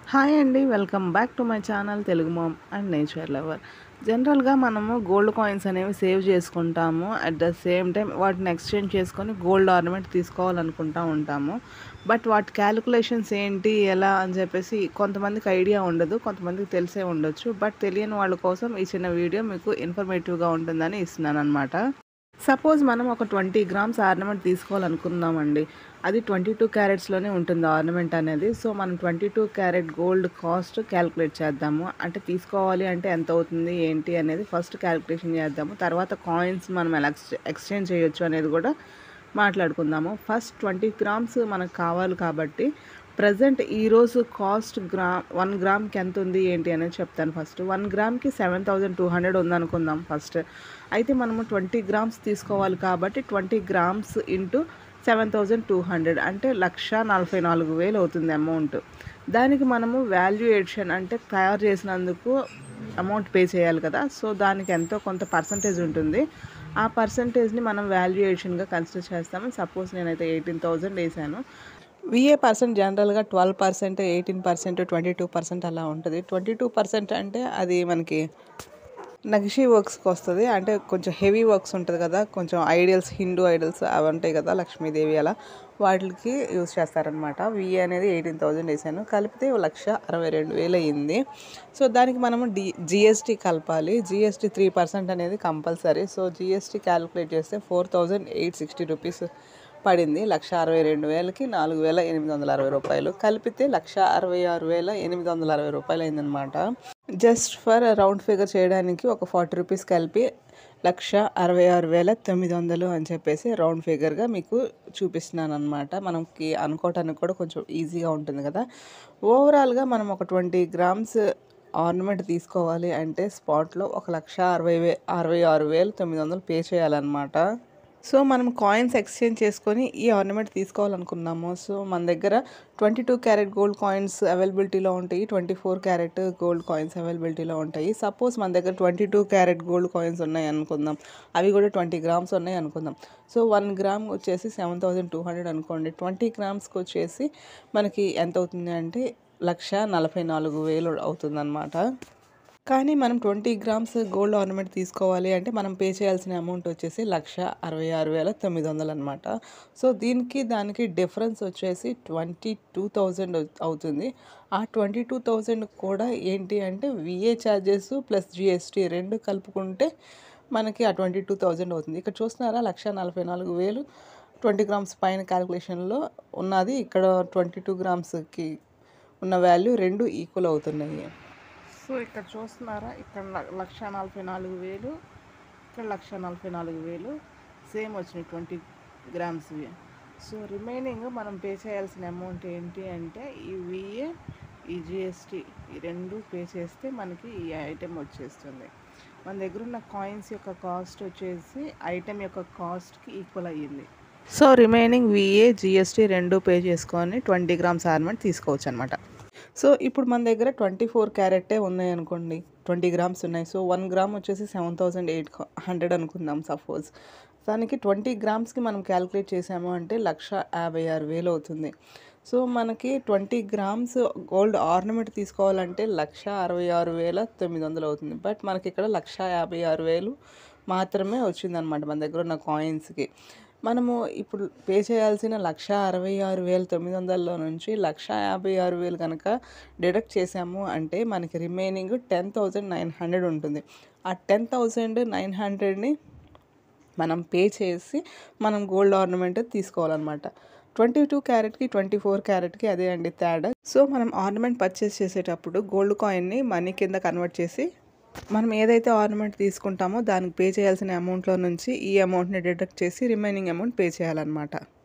hi అండి welcome back to my channel Telugu mom and nature lover జనరల్గా మనము gold coins అనేవి సేవ్ చేసుకుంటాము అట్ ద సేమ్ టైం వాటిని ఎక్స్చేంజ్ చేసుకొని గోల్డ్ ఆర్నమెంట్ తీసుకోవాలనుకుంటా ఉంటాము బట్ వాటి క్యాలిక్యులేషన్స్ ఏంటి ఎలా అని చెప్పేసి కొంతమందికి ఐడియా ఉండదు కొంతమందికి తెలిసే ఉండొచ్చు బట్ తెలియని వాళ్ళ కోసం ఈ చిన్న వీడియో మీకు ఇన్ఫర్మేటివ్గా ఉంటుందని ఇస్తున్నాను అనమాట సపోజ్ మనం ఒక ట్వంటీ గ్రామ్స్ ఆర్నమెంట్ తీసుకోవాలనుకున్నామండి అది ట్వంటీ టూ క్యారెట్స్లోనే ఉంటుంది ఆర్నమెంట్ అనేది సో మనం twenty two carat gold cost calculate చేద్దాము అంటే తీసుకోవాలి అంటే ఎంత అవుతుంది ఏంటి అనేది ఫస్ట్ క్యాలిక్యులేషన్ చేద్దాము తర్వాత కాయిన్స్ మనం ఎలా ఎక్స్చేంజ్ చేయొచ్చు అనేది కూడా మాట్లాడుకుందాము ఫస్ట్ ట్వంటీ గ్రామ్స్ మనకు కావాలి కాబట్టి ప్రజెంట్ ఈరోజు కాస్ట్ గ్రామ్ వన్ గ్రామ్కి ఎంత ఉంది ఏంటి అనేది చెప్తాను ఫస్ట్ వన్ గ్రామ్కి సెవెన్ థౌజండ్ టూ హండ్రెడ్ ఉందనుకుందాం ఫస్ట్ అయితే మనము ట్వంటీ గ్రామ్స్ తీసుకోవాలి కాబట్టి twenty grams into seven thousand two hundred అంటే లక్ష నలభై నాలుగు వేలు అవుతుంది అమౌంట్ దానికి మనము వాల్యుయేషన్ అంటే తయారు చేసినందుకు అమౌంట్ పే చేయాలి కదా సో దానికి ఎంతో కొంత పర్సంటేజ్ ఉంటుంది ఆ పర్సంటేజ్ని మనం వాల్యుయేషన్గా కన్సిడర్ చేస్తాము సపోజ్ నేనైతే ఎయిటీన్ థౌజండ్ వేసాను విఏ పర్సెంట్ జనరల్గా twelve percent eighteen percent twenty two percent అలా ఉంటుంది ట్వంటీ టూ పర్సెంట్ అంటే అది మనకి నగిషి వర్క్స్కి వస్తుంది అంటే కొంచెం హెవీ వర్క్స్ ఉంటుంది కదా కొంచెం ఐడియల్స్ హిందూ ఐడల్స్ అవి ఉంటాయి కదా లక్ష్మీదేవి అలా వాటికి యూస్ చేస్తారనమాట విఏ అనేది ఎయిటీన్ థౌజండ్ వేసాను కలిపితే లక్ష అరవై రెండు వేలు అయ్యింది సో దానికి మనము డి జిఎస్టీ కలపాలి జిఎస్టీ త్రీ పర్సెంట్ అనేది కంపల్సరీ సో జిఎస్టీ క్యాలిక్యులేట్ చేస్తే four thousand eight sixty rupees పడింది లక్ష అరవై రెండు వేలకి నాలుగు వేల ఎనిమిది వందల అరవై రూపాయలు కలిపితే లక్ష అరవై ఆరు వేల ఎనిమిది వందల అరవై రూపాయలు అయిందనమాట జస్ట్ ఫర్ రౌండ్ ఫిగర్ చేయడానికి ఒక ఫార్టీ రూపీస్ కలిపి లక్ష అరవై ఆరు వేల తొమ్మిది వందలు అని చెప్పేసి రౌండ్ ఫిగర్గా మీకు చూపిస్తున్నాను అనమాట మనకి అనుకోవటానికి కూడా కొంచెం ఈజీగా ఉంటుంది కదా ఓవరాల్గా మనం ఒక ట్వంటీ గ్రామ్స్ ఆర్నమెంట్ తీసుకోవాలి అంటే స్పాట్లో ఒక లక్ష అరవై వే అరవై ఆరు వేలు తొమ్మిది వందలు పే చేయాలన్నమాట సో మనం కాయిన్స్ ఎక్స్చేంజ్ చేసుకొని ఈ ఆర్నమెంట్ తీసుకోవాలనుకున్నాము సో మన దగ్గర twenty two carat gold coins అవైలబిలిటీలో ఉంటాయి twenty four carat gold coins అవైలబిలిటీలో ఉంటాయి సపోజ్ మన దగ్గర twenty two carat gold coins ఉన్నాయి అనుకుందాం అవి కూడా ట్వంటీ గ్రామ్స్ ఉన్నాయి అనుకుందాం సో వన్ గ్రామ్ వచ్చేసి సెవెన్ థౌజండ్ టూ హండ్రెడ్ అనుకోండి ట్వంటీ గ్రామ్స్కి వచ్చేసి మనకి ఎంత అవుతుంది అంటే లక్ష నలభై నాలుగు వేలు అవుతుందన్నమాట కానీ మనం ట్వంటీ గ్రామ్స్ గోల్డ్ ఆర్నమెంట్ తీసుకోవాలి అంటే మనం పే చేయాల్సిన అమౌంట్ వచ్చేసి లక్ష అరవై ఆరు వేల తొమ్మిది వందలు అనమాట సో దీనికి దానికి డిఫరెన్స్ వచ్చేసి ట్వంటీ టూ థౌజండ్ అవుతుంది ఆ ట్వంటీ టూ థౌజండ్ కూడా ఏంటి అంటే విఏ ఛార్జెస్ ప్లస్ జిఎస్టీ రెండు కలుపుకుంటే మనకి ఆ ట్వంటీ టూ థౌజండ్ అవుతుంది ఇక్కడ చూస్తున్నారా లక్ష నలభై నాలుగు వేలు ట్వంటీ గ్రామ్స్ పైన క్యాలిక్యులేషన్లో ఉన్నది ఇక్కడ ట్వంటీ టూ గ్రామ్స్కి ఉన్న వాల్యూ రెండు ఈక్వల్ అవుతున్నాయి సో ఇక్కడ చూస్తున్నారా ఇక్కడ లక్ష నలభై నాలుగు వేలు ఇక్కడ లక్ష నలభై నాలుగు వేలు సేమ్ వచ్చినాయి ట్వంటీ గ్రామ్స్వి సో రిమైనింగ్ మనం పే చేయాల్సిన అమౌంట్ ఏంటి అంటే ఈ విఏ ఈ జిఎస్టీ ఈ రెండు పే చేస్తే మనకి ఈ ఐటెం వచ్చేస్తుంది మన దగ్గర ఉన్న కాయిన్స్ యొక్క కాస్ట్ వచ్చేసి ఐటెం యొక్క కాస్ట్కి ఈక్వల్ అయ్యింది సో రిమైనింగ్ విఏ జిఎస్టీ రెండు పే చేసుకొని ట్వంటీ గ్రామ్స్ ఆర్నమెంట్ తీసుకోవచ్చు అనమాట సో ఇప్పుడు మన దగ్గర ట్వంటీ ఫోర్ క్యారెట్టే ఉన్నాయి అనుకోండి ట్వంటీ గ్రామ్స్ ఉన్నాయి సో వన్ గ్రామ్ వచ్చేసి సెవెన్ థౌజండ్ ఎయిట్ హండ్రెడ్ అనుకుందాం సపోజ్ దానికి ట్వంటీ గ్రామ్స్కి మనం క్యాలిక్యులేట్ చేసాము అంటే లక్ష యాభై ఆరు వేలు అవుతుంది సో మనకి ట్వంటీ గ్రామ్స్ గోల్డ్ ఆర్నమెంట్ తీసుకోవాలంటే లక్ష అరవై ఆరు వేల తొమ్మిది వందలు అవుతుంది బట్ మనకి ఇక్కడ లక్ష యాభై ఆరు వేలు మాత్రమే వచ్చిందనమాట మన దగ్గర ఉన్న కాయిన్స్కి మనము ఇప్పుడు పే చేయాల్సిన లక్ష అరవై ఆరు వేల తొమ్మిది వందలలో నుంచి లక్ష యాభై ఆరు వేలు కనుక డిడక్ట్ చేసాము అంటే మనకి remaining ten thousand nine hundred ఉంటుంది ఆ టెన్ థౌజండ్ నైన్ హండ్రెడ్ని మనం పే చేసి మనం గోల్డ్ ఆర్నమెంట్ తీసుకోవాలన్నమాట ట్వంటీ టూ క్యారెట్కి ట్వంటీ ఫోర్ క్యారెట్కి అదే అండి తేడా సో మనం ఆర్నమెంట్ పర్చేస్ చేసేటప్పుడు గోల్డ్ కాయిన్ని మనీ కింద కన్వర్ట్ చేసి మనం ఏదైతే ఆర్నమెంట్ తీసుకుంటామో దానికి పే చేయాల్సిన అమౌంట్లో నుంచి ఈ అమౌంట్ని డిడక్ట్ చేసి రిమైనింగ్ అమౌంట్ పే చేయాలన్నమాట